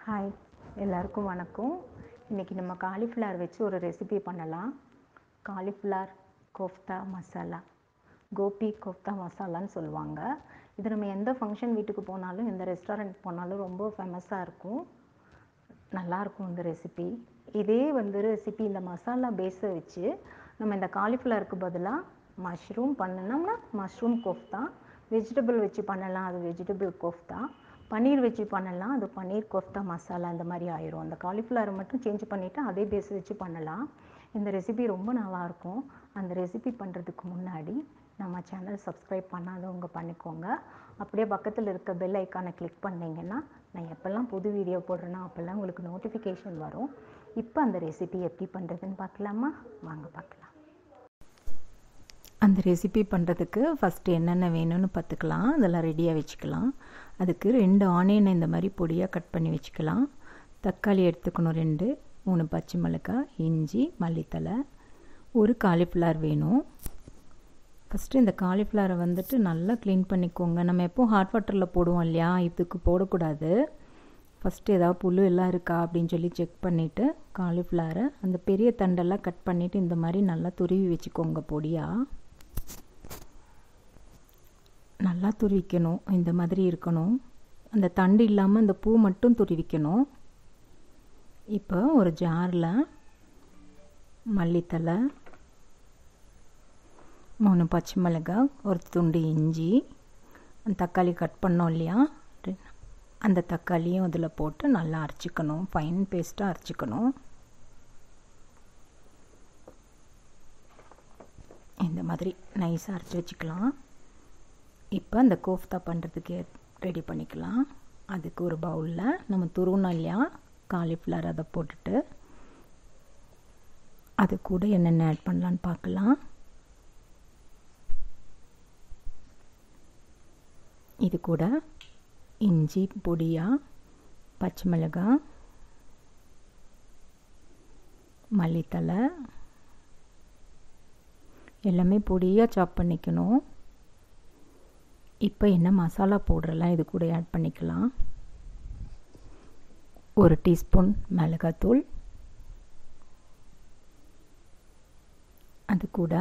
hi எல்லாருக்கும் வணக்கம் இன்றைக்கி நம்ம காலிஃப்ளவர் வச்சு ஒரு ரெசிபி பண்ணலாம் காலிஃப்ளவர் கோஃப்தா மசாலா கோபி கோஃப்தா மசாலான்னு சொல்லுவாங்க இது நம்ம எந்த ஃபங்க்ஷன் வீட்டுக்கு போனாலும் எந்த ரெஸ்டாரண்ட் போனாலும் ரொம்ப ஃபேமஸாக இருக்கும் நல்லாயிருக்கும் இந்த ரெசிபி இதே வந்து ரெசிபி இந்த மசாலா பேஸை வச்சு நம்ம இந்த காலிஃப்ளவருக்கு பதிலாக மஷ்ரூம் பண்ணணும்னா மஷ்ரூம் கோஃப்தா வெஜிடபிள் வச்சு பண்ணலாம் அது வெஜிடபிள் கோஃப்தா பன்னீர் வச்சு பண்ணலாம் அது பன்னீர் கோஃப்தா மசாலா அந்த மாதிரி ஆயிரும் அந்த காலிஃப்ளவரை மட்டும் சேஞ்ச் பண்ணிவிட்டு அதே பேஸ் வச்சு பண்ணலாம் இந்த ரெசிபி ரொம்ப நல்லாயிருக்கும் அந்த ரெசிபி பண்ணுறதுக்கு முன்னாடி நம்ம சேனல் சப்ஸ்கிரைப் பண்ணாதவங்க பண்ணிக்கோங்க அப்படியே பக்கத்தில் இருக்க பெல் ஐக்கானை கிளிக் பண்ணிங்கன்னா நான் எப்போல்லாம் புது வீடியோ போடுறேனோ அப்போல்லாம் உங்களுக்கு நோட்டிஃபிகேஷன் வரும் இப்போ அந்த ரெசிபி எப்படி பண்ணுறதுன்னு பார்க்கலாமா வாங்க பார்க்கலாம் அந்த ரெசிபி பண்ணுறதுக்கு ஃபஸ்ட்டு என்னென்ன வேணும்னு பார்த்துக்கலாம் அதெல்லாம் ரெடியாக வச்சுக்கலாம் அதுக்கு ரெண்டு ஆனியனை இந்த மாதிரி பொடியாக கட் பண்ணி வச்சுக்கலாம் தக்காளி எடுத்துக்கணும் ரெண்டு மூணு பச்சை மிளகாய் இஞ்சி மல்லித்தலை ஒரு காலிஃப்ளவர் வேணும் ஃபஸ்ட்டு இந்த காலிஃப்ளவரை வந்துட்டு நல்லா க்ளீன் பண்ணிக்கோங்க நம்ம எப்போது ஹாட் வாட்டரில் போடுவோம் இல்லையா இதுக்கு போடக்கூடாது ஃபஸ்ட்டு ஏதாவது புழு எல்லாம் இருக்கா அப்படின்னு சொல்லி செக் பண்ணிவிட்டு காலிஃப்ளவரை அந்த பெரிய தண்டெல்லாம் கட் பண்ணிவிட்டு இந்த மாதிரி நல்லா துருவி வச்சுக்கோங்க பொடியாக நல்லா துருவிக்கணும் இந்த மாதிரி இருக்கணும் அந்த தண்டு இல்லாமல் அந்த பூ மட்டும் துருவிக்கணும் இப்போ ஒரு ஜாரில் மல்லித்தலை மூணு பச்சை மிளகாய் ஒரு துண்டு இஞ்சி தக்காளி கட் பண்ணோம் இல்லையா அந்த தக்காளியும் அதில் போட்டு நல்லா அரைச்சிக்கணும் ஃபைன் பேஸ்ட்டாக அரைச்சிக்கணும் இந்த மாதிரி நைஸாக அரைச்சி வச்சுக்கலாம் இப்போ அந்த கோஃப்தா பண்ணுறதுக்கு ரெடி பண்ணிக்கலாம் அதுக்கு ஒரு பவுலில் நம்ம துருவணும் இல்லையா காலிஃப்ளவர் அதை போட்டுட்டு அது கூட என்னென்ன ஆட் பண்ணலான்னு பார்க்கலாம் இது கூட இஞ்சி பொடியாக பச்சை மிளகாய் மல்லித்தலை எல்லாமே பொடியாக சாப் பண்ணிக்கணும் இப்போ என்ன மசாலா பவுடரெல்லாம் இது கூட ஆட் பண்ணிக்கலாம் ஒரு டீஸ்பூன் மிளகாத்தூள் அது கூட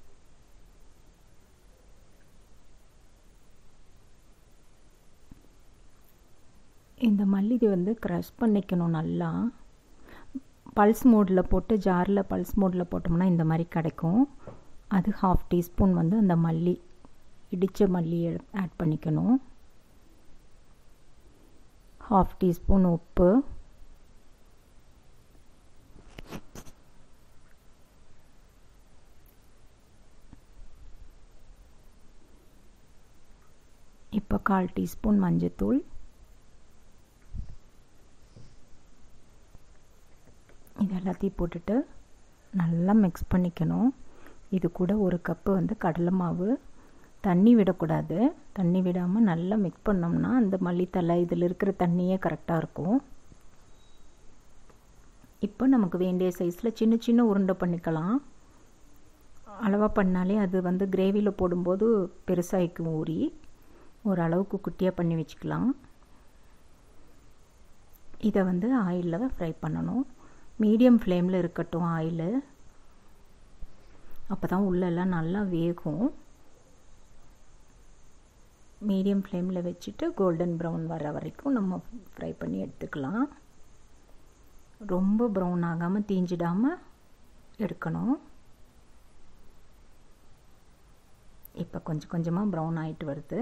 இந்த மல்லிகை வந்து க்ரஷ் பண்ணிக்கணும் நல்லா பல்ஸ் மோடில் போட்டு ஜாரில் பல்ஸ் மோடில் போட்டோம்னா இந்த மாதிரி கிடைக்கும் அது ஹாஃப் டீஸ்பூன் வந்து அந்த மல்லி இடித்த மல்லி ஆட் பண்ணிக்கணும் ஹாஃப் டீஸ்பூன் உப்பு இப்போ கால் டீஸ்பூன் மஞ்சத்தூள் இது எல்லாத்தையும் போட்டுட்டு நல்லா மிக்ஸ் பண்ணிக்கணும் இது கூட ஒரு கப்பு வந்து கடலை மாவு தண்ணி விடக்கூடாது தண்ணி விடாமல் நல்லா மிக்ஸ் பண்ணோம்னா அந்த மல்லித்தலை இதில் இருக்கிற தண்ணியே கரெக்டாக இருக்கும் இப்போ நமக்கு வேண்டிய சைஸில் சின்ன சின்ன உருண்டை பண்ணிக்கலாம் அளவாக பண்ணாலே அது வந்து கிரேவியில் போடும்போது பெருசாகிக்கும் ஊறி ஓரளவுக்கு குட்டியாக பண்ணி வச்சுக்கலாம் இதை வந்து ஆயிலில் ஃப்ரை பண்ணணும் மீடியம் ஃப்ளேமில் இருக்கட்டும் ஆயிலு அப்போ தான் உள்ளெல்லாம் நல்லா வேகும் மீடியம் ஃப்ளேமில் வச்சுட்டு கோல்டன் ப்ரௌன் வர வரைக்கும் நம்ம ஃப்ரை பண்ணி எடுத்துக்கலாம் ரொம்ப ப்ரௌன் ஆகாமல் தீஞ்சிடாமல் எடுக்கணும் இப்போ கொஞ்சம் கொஞ்சமாக ப்ரௌன் ஆகிட்டு வருது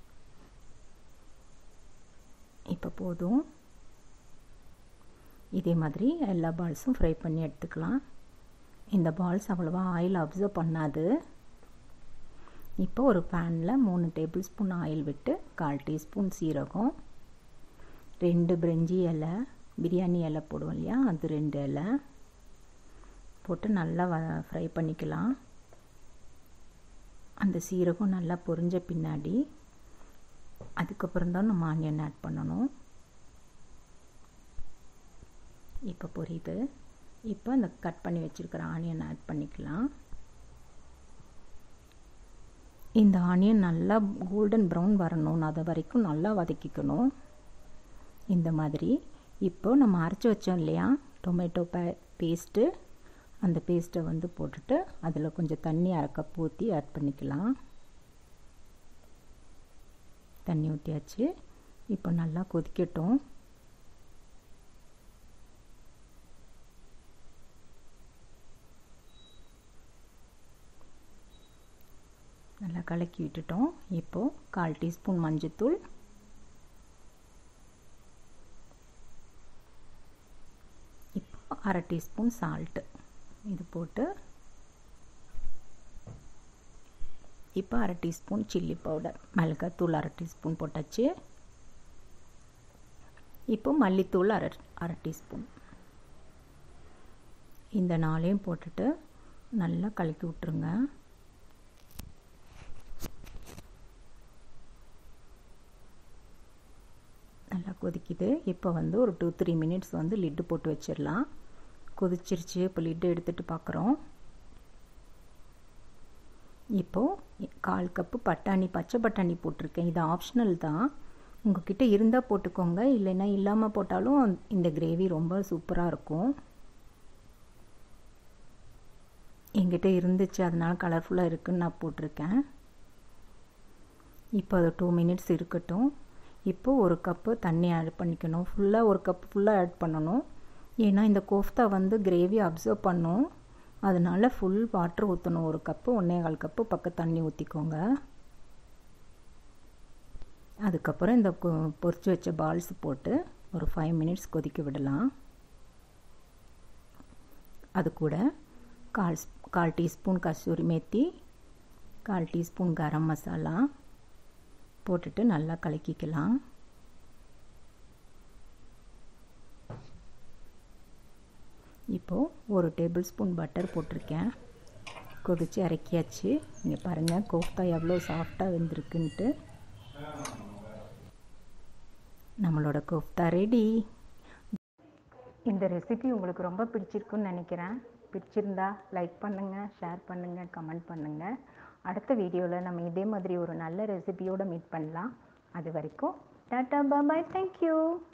இப்போ போதும் இதே மாதிரி எல்லா பால்ஸும் ஃப்ரை பண்ணி எடுத்துக்கலாம் இந்த பால்ஸ் அவ்வளோவா ஆயில் அப்சர்வ் பண்ணாது இப்போ ஒரு பேனில் மூணு டேபிள் ஸ்பூன் ஆயில் விட்டு கால் டீஸ்பூன் சீரகம் ரெண்டு பிரெஞ்சி இலை பிரியாணி இலை போடுவோம் இல்லையா அது ரெண்டு இலை போட்டு நல்லா வ ஃப்ரை பண்ணிக்கலாம் அந்த சீரகம் நல்லா பொரிஞ்ச பின்னாடி அதுக்கப்புறம் தான் நம்ம ஆனியன் ஆட் பண்ணணும் இப்போ பொரியுது இப்போ அந்த கட் பண்ணி வச்சுருக்கிற ஆனியன் ஆட் பண்ணிக்கலாம் இந்த ஆனியன் நல்லா கோல்டன் ப்ரௌன் வரணும் அது வரைக்கும் நல்லா வதக்கிக்கணும் இந்த மாதிரி இப்போ நம்ம அரைச்சி வச்சோம் இல்லையா டொமேட்டோ பே பேஸ்ட்டு அந்த பேஸ்ட்டை வந்து போட்டுட்டு அதில் கொஞ்சம் தண்ணி அரை கப் ஊற்றி ஆட் பண்ணிக்கலாம் தண்ணி ஊற்றியாச்சு இப்போ நல்லா கொதிக்கட்டும் நல்லா கலக்கி விட்டுட்டோம் இப்போது கால் டீஸ்பூன் மஞ்சத்தூள் இப்போ அரை டீஸ்பூன் சால்ட்டு இது போட்டு இப்போ அரை டீஸ்பூன் சில்லி பவுடர் மிளகாத்தூள் அரை டீஸ்பூன் போட்டாச்சு இப்போ மல்லித்தூள் அரை அரை டீஸ்பூன் இந்த நாளையும் போட்டுட்டு நல்லா கலக்கி விட்ருங்க நல்லா கொதிக்குது இப்போ வந்து ஒரு டூ த்ரீ மினிட்ஸ் வந்து லிட்டு போட்டு வச்சிடலாம் கொதிச்சிருச்சு இப்போ லிட்டு எடுத்துகிட்டு பார்க்குறோம் இப்போது கால் கப்பு பட்டாணி பச்சை பட்டாணி போட்டிருக்கேன் இது ஆப்ஷனல் தான் உங்ககிட்ட இருந்தால் போட்டுக்கோங்க இல்லைன்னா இல்லாமல் போட்டாலும் இந்த கிரேவி ரொம்ப சூப்பராக இருக்கும் என்கிட்ட இருந்துச்சு அதனால் கலர்ஃபுல்லாக இருக்குன்னு நான் போட்டிருக்கேன் இப்போ அது டூ மினிட்ஸ் இருக்கட்டும் இப்போது ஒரு கப்பு தண்ணி ஆட் பண்ணிக்கணும் ஃபுல்லாக ஒரு கப் ஃபுல்லாக ஆட் பண்ணணும் ஏன்னா இந்த கோஃப்தா வந்து கிரேவி அப்சர்வ் பண்ணும் அதனால் ஃபுல் வாட்டர் ஊற்றணும் ஒரு கப்பு ஒன்றே கால் கப்பு பக்கம் தண்ணி ஊற்றிக்கோங்க அதுக்கப்புறம் இந்த பொரிச்சு வச்ச பால்ஸ் போட்டு ஒரு ஃபைவ் மினிட்ஸ் கொதிக்க விடலாம் அது கூட கால் கால் டீஸ்பூன் கஸ்தூரி மேத்தி கால் டீஸ்பூன் கரம் மசாலா போட்டுட்டு நல்லா கலக்கிக்கலாம் இப்போது ஒரு டேபிள் ஸ்பூன் பட்டர் போட்டிருக்கேன் கொதித்து இறக்கியாச்சு இங்கே பாருங்கள் கோஃப்தா எவ்வளோ சாஃப்டாக வெந்திருக்குன்ட்டு நம்மளோட கோஃப்தா ரெடி இந்த ரெசிபி உங்களுக்கு ரொம்ப பிடிச்சிருக்குன்னு நினைக்கிறேன் பிடிச்சிருந்தா லைக் பண்ணுங்கள் ஷேர் பண்ணுங்கள் கமெண்ட் பண்ணுங்கள் அடுத்த வீடியோவில் நம்ம இதே மாதிரி ஒரு நல்ல ரெசிபியோடு மீட் பண்ணலாம் அது வரைக்கும் டாட்டா பாபாய் தேங்க்யூ